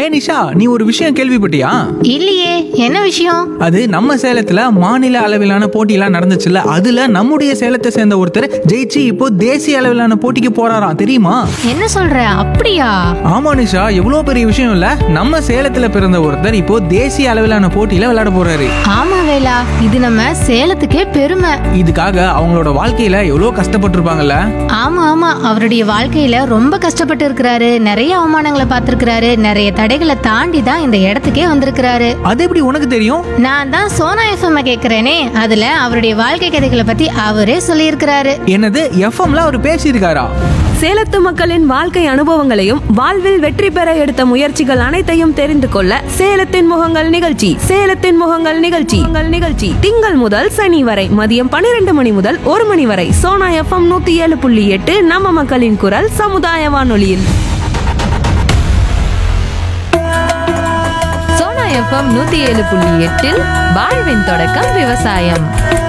நிஷா நீ ஒரு விஷயம் கேள்விப்பட்டியா இல்லையே என்ன விஷயம் அது நம்ம சேலத்துல மாநில அளவிலான போட்டியெல்லாம் நடந்துச்சுல்ல அதுல நம்முடைய சேலத்தை சேர்ந்த ஒருத்தர் ஜெயிச்சு இப்போ தேசிய அளவிலான போட்டிக்கு போறாராம் தெரியுமா என்ன சொல்ற அப்படியா ஆமா நிஷா எவ்வளவு பெரிய விஷயம் இல்ல நம்ம சேலத்துல பிறந்த ஒருத்தர் இப்போ தேசிய அளவிலான போட்டியில விளையாட போறாரு ஆமா வேலா இது நம்ம சேலத்துக்கே பெருமை இதுக்காக அவங்களோட வாழ்க்கையில எவ்வளவு கஷ்டப்பட்டிருப்பாங்கல்ல ஆமா ஆமா அவருடைய வாழ்க்கையில ரொம்ப கஷ்டப்பட்டு இருக்கிறாரு நிறைய அவமானங்களை பார்த்திருக்கிறாரு நிறைய தடைகளை தாண்டி தான் இந்த இடத்துக்கே வந்திருக்கிறாரு அது எப்படி உனக்கு தெரியும் நான் தான் சோனா எஃப்எம் கேக்குறேனே அதுல அவருடைய வாழ்க்கை கதைகளை பத்தி அவரே சொல்லியிருக்கிறாரு என்னது எஃப்எம்ல அவர் பேசியிருக்காரா சேலத்து மக்களின் வாழ்க்கை அனுபவங்களையும் வாழ்வில் வெற்றி பெற எடுத்த முயற்சிகள் அனைத்தையும் தெரிந்து கொள்ள சேலத்தின் முகங்கள் நிகழ்ச்சி சேலத்தின் முகங்கள் நிகழ்ச்சி உங்கள் நிகழ்ச்சி திங்கள் முதல் சனி வரை மதியம் பன்னிரண்டு மணி முதல் ஒரு மணி வரை சோனா எஃப்எம் நூத்தி ஏழு புள்ளி எட்டு நம்ம மக்களின் குரல் சமுதாய வானொலியில் சோனா எஃப்எம் நூத்தி ஏழு புள்ளி எட்டில் வாழ்வின் தொடக்கம் விவசாயம்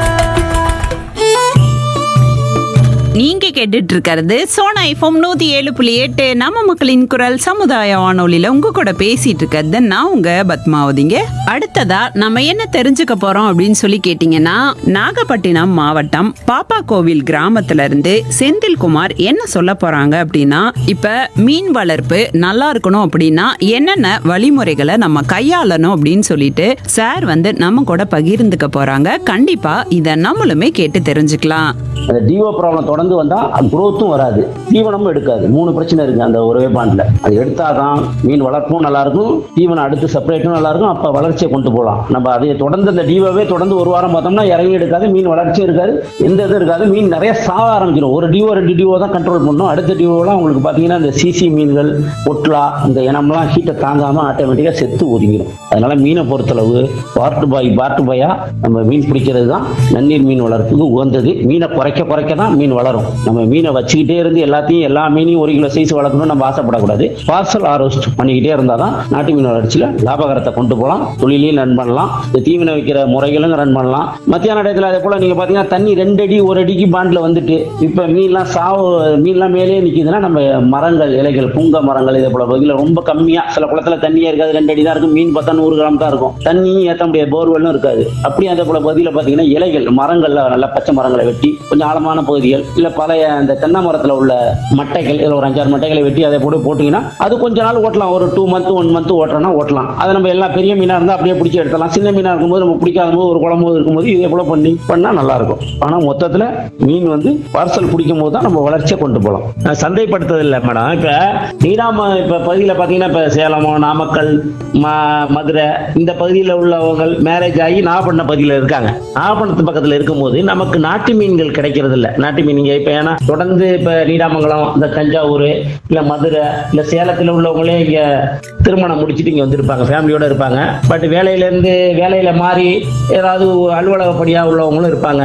நீங்க கேட்டுட்டு இருக்கிறது சோனா எஃப்எம் நூத்தி ஏழு புள்ளி எட்டு நம்ம மக்களின் குரல் சமுதாய வானொலியில உங்க கூட பேசிட்டு இருக்கிறது நான் உங்க பத்மாவதிங்க அடுத்ததா நம்ம என்ன தெரிஞ்சுக்க போறோம் அப்படின்னு சொல்லி கேட்டீங்கன்னா நாகப்பட்டினம் மாவட்டம் பாப்பா கோவில் கிராமத்துல இருந்து செந்தில்குமார் என்ன சொல்ல போறாங்க அப்படின்னா இப்ப மீன் வளர்ப்பு நல்லா இருக்கணும் அப்படின்னா என்னென்ன வழிமுறைகளை நம்ம கையாளணும் அப்படின்னு சொல்லிட்டு சார் வந்து நம்ம கூட பகிர்ந்துக்க போறாங்க கண்டிப்பா இத நம்மளுமே கேட்டு தெரிஞ்சுக்கலாம் அந்த டிஓ ப்ராப்ளம் தொடர்ந்து வந்தால் குரோத்தும் வராது தீவனமும் எடுக்காது மூணு பிரச்சனை இருக்கு அந்த ஒரே பாண்டில் அது எடுத்தாதான் மீன் வளர்ப்பும் நல்லா இருக்கும் தீவனம் அடுத்து செப்பரேட்டும் நல்லா இருக்கும் அப்போ வளர்ச்சியை கொண்டு போகலாம் நம்ம அதை தொடர்ந்து அந்த டிஓவே தொடர்ந்து ஒரு வாரம் பார்த்தோம்னா இறங்கி எடுக்காது மீன் வளர்ச்சியும் இருக்காது எந்த இதுவும் இருக்காது மீன் நிறைய சாக ஆரம்பிச்சிடும் ஒரு டிஓ ரெண்டு டிஓ தான் கண்ட்ரோல் பண்ணும் அடுத்த டிஓலாம் உங்களுக்கு பார்த்தீங்கன்னா இந்த சிசி மீன்கள் ஒட்லா இந்த இனம்லாம் ஹீட்டை தாங்காமல் ஆட்டோமேட்டிக்காக செத்து ஒதுங்கிடும் அதனால மீனை பொறுத்தளவு பார்ட்டு பாய் பார்ட்டு பாயா நம்ம மீன் பிடிக்கிறது தான் நன்னீர் மீன் வளர்ப்புக்கு உகந்தது மீனை குறைக்க குறைக்க தான் மீன் வளரும் நம்ம மீனை வச்சுக்கிட்டே இருந்து எல்லாத்தையும் எல்லா மீனையும் ஒரு கிலோ சைஸ் வளர்க்கணும்னு நம்ம ஆசைப்படக்கூடாது பார்சல் ஆரோஸ்ட் பண்ணிக்கிட்டே இருந்தால் தான் நாட்டு மீன் வளர்ச்சியில் லாபகரத்தை கொண்டு போகலாம் தொழிலையும் ரன் பண்ணலாம் இந்த தீவனம் வைக்கிற முறைகளும் ரன் பண்ணலாம் மத்தியான இடத்துல அதே போல் நீங்கள் பார்த்தீங்கன்னா தண்ணி ரெண்டு அடி ஒரு அடிக்கு பாண்டில் வந்துட்டு இப்போ மீன்லாம் சாவு மீன்லாம் மேலேயே நிற்கிதுன்னா நம்ம மரங்கள் இலைகள் பூங்க மரங்கள் இதே போல பகுதியில் ரொம்ப கம்மியாக சில குளத்துல தண்ணியே இருக்காது ரெண்டு அடி தான் இருக்கும் மீன் பார்த்தா நூறு கிராம் தான் இருக்கும் தண்ணியும் ஏற்ற முடியாது போர்வெல்லும் இருக்காது அப்படியே அதே போல பகுதியில் பார்த்தீங்கன்னா இலைகள் மரங்கள்ல நல்ல பச்சை மரங்களை வெட்டி கொஞ்சம் ஆழமான பகுதிகள் இல்லை பழைய அந்த தென்னை மரத்தில் உள்ள மட்டைகள் இதில் ஒரு அஞ்சாறு மட்டைகளை வெட்டி அதை போட்டு போட்டிங்கன்னா அது கொஞ்ச நாள் ஓட்டலாம் ஒரு டூ மந்த் ஒன் மந்த் ஓட்டுறோம்னா ஓட்டலாம் அதை நம்ம எல்லாம் பெரிய மீனாக இருந்தால் அப்படியே பிடிச்சி எடுத்துலாம் சின்ன மீனாக இருக்கும்போது நம்ம பிடிக்காத போது ஒரு குழம்பு இருக்கும்போது இதே போல பண்ணி பண்ணால் நல்லா இருக்கும் ஆனால் மொத்தத்தில் மீன் வந்து பார்சல் பிடிக்கும் போது தான் நம்ம வளர்ச்சியை கொண்டு போகலாம் நான் சந்தைப்படுத்துறது இல்லை மேடம் இப்போ நீடாம இப்போ பகுதியில் பார்த்தீங்கன்னா இப்போ சேலமோ நாமக்கல் ம மதுரை இந்த பகுதியில் உள்ளவங்க மேரேஜ் ஆகி நாகப்பட்டினம் பகுதியில் இருக்காங்க நாகப்பட்டினத்து பக்கத்தில் இருக்கும்போது நமக்கு நாட்டு மீன்கள் கிடைக்கிறது இல்லை நாட்டு மீன் இங்கே இப்போ ஏன்னா தொடர்ந்து இப்போ நீடாமங்கலம் இந்த தஞ்சாவூர் இல்லை மதுரை இல்லை சேலத்தில் உள்ளவங்களே இங்கே திருமணம் முடிச்சுட்டு இங்கே வந்திருப்பாங்க ஃபேமிலியோட இருப்பாங்க பட் வேலையிலேருந்து வேலையில் மாறி ஏதாவது அலுவலக பணியாக உள்ளவங்களும் இருப்பாங்க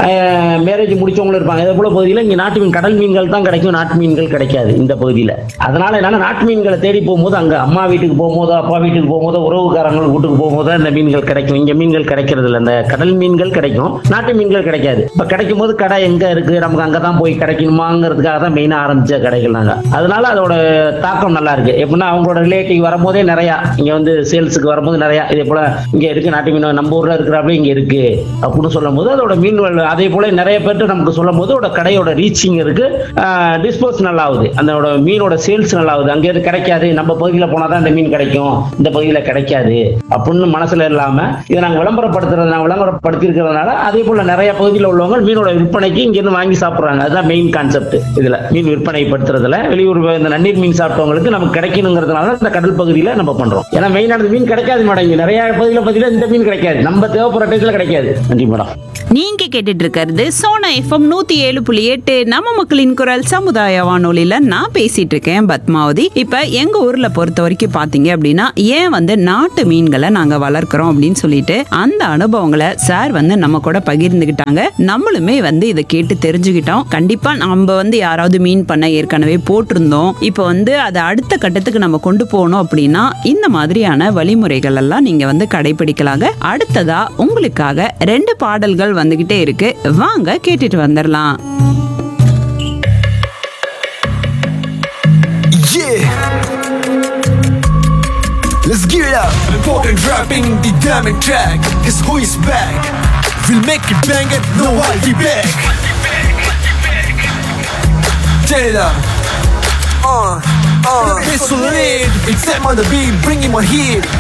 மேரேஜ் முடிச்சவங்களும் இருப்பாங்க இதே போல பகுதியில் இங்கே நாட்டு மீன் கடல் மீன்கள் தான் கிடைக்கும் நாட்டு மீன்கள் கிடைக்காது இந்த பகுதியில் அதனால என்னன்னா நாட்டு மீன்களை தேடி போகும்போது அங்கே அம்மா வீட்டுக்கு போகும்போதோ அப்பா வீட்டுக்கு போகும்போதோ உறவுக்காரங்க வீட்டுக்கு போகும்போது இந்த மீன்கள் கிடைக்கும் இங்கே மீன்கள் கிடைக்கிறது இல்லை இந்த கடல் மீன்கள் கிடைக்கும் நாட்டு மீன்கள் கிடைக்காது இப்போ கிடைக்கும் போது கடை எங்கே இருக்கு நமக்கு அங்கே தான் போய் கிடைக்கணுமாங்கிறதுக்காக தான் மெயினாக ஆரம்பிச்ச கடைகள் நாங்கள் அதனால அதோட தாக்கம் நல்லா இருக்கு எப்படின்னா அவங்களோட ரிலேட்டிவ் வரும்போதே நிறையா இங்கே வந்து சேல்ஸுக்கு வரும்போது நிறையா இதே போல இங்கே இருக்கு நாட்டு மீன் நம்ம ஊரில் இருக்கிறாப்பே இங்கே இருக்கு அப்படின்னு சொல்லும் போது அதோட மீன் வள- அதே போல நிறைய பேர்ட்டு நமக்கு சொல்லும் போது அதோட கடையோட ரீச்சிங் இருக்கு டிஸ்போஸ் நல்லா ஆகுது அதோட மீனோட சேல்ஸ் நல்லா ஆகுது அங்கே இருந்து கிடைக்காது நம்ம பகுதியில் போனால் தான் இந்த மீன் கிடைக்கும் இந்த பகுதியில் கிடைக்காது அப்படின்னு மனசுல இல்லாம இதை நாங்கள் விளம்பரப்படுத்துறது நாங்கள் விளம்பரப்படுத்தி இருக்கிறதுனால அதே போல நிறைய பகுதியில் உள்ளவங்க மீனோட விற்பனைக்கு இங்கிருந்து வாங்கி சாப்பிட்றாங்க அதுதான் மெயின் கான்செப்ட் இதுல மீன் விற்பனைப்படுத்துறதுல வெளியூர் இந்த நன்னீர் மீன் சாப்பிட்டவங்களுக்கு நமக்கு கிடைக்கணுங்கிறதுனால இந்த கடல் பகுதியில் நம்ம பண்றோம் ஏன்னா மெயினானது மீன் கிடைக்காது மேடம் இங்க நிறைய பகுதியில் பகுதியில் இந்த மீன் கிடைக்காது நம்ம தேவைப்படுற டயத்தில் கிடைக்காது நன்றி மேடம் நீங்க கேட்டுட்டு இருக்கிறது சோனா எஃப்எம் நூத்தி ஏழு புள்ளி எட்டு நம்ம மக்களின் குரல் சமுதாய வானொலியில நான் பேசிட்டு இருக்கேன் பத்மாவதி இப்ப எங்க ஊர்ல பொறுத்த வரைக்கும் பாத்தீங்க அப்படின்னா ஏன் வந்து நாட்டு மீன்களை நாங்க வளர்க்குறோம் அப்படின்னு சொல்லிட்டு அந்த அனுபவங்களை சார் வந்து நம்ம கூட பகிர்ந்துகிட்டாங்க நம்மளுமே வந்து இதை கேட்டு தெரிஞ்சுக்கிட்டோம் கண்டிப்பா நம்ம வந்து யாராவது மீன் பண்ண ஏற்கனவே போட்டிருந்தோம் இப்போ வந்து அதை அடுத்த கட்டத்துக்கு நம்ம கொண்டு போகணும் அப்படின்னா இந்த மாதிரியான வழிமுறைகள் எல்லாம் நீங்க வந்து கடைபிடிக்கலாங்க அடுத்ததா உங்களுக்காக ரெண்டு பாடல்கள் வந்துகிட்டே இருக்கு வாங்க கேட்டுட்டு வந்துடலாம் Yeah. up. Important rapping the diamond track. Cause who is back? We'll make it bang it, no I'll be back. Turn it up. Uh, uh, this will lead. It's them on the beat, bringing my heat.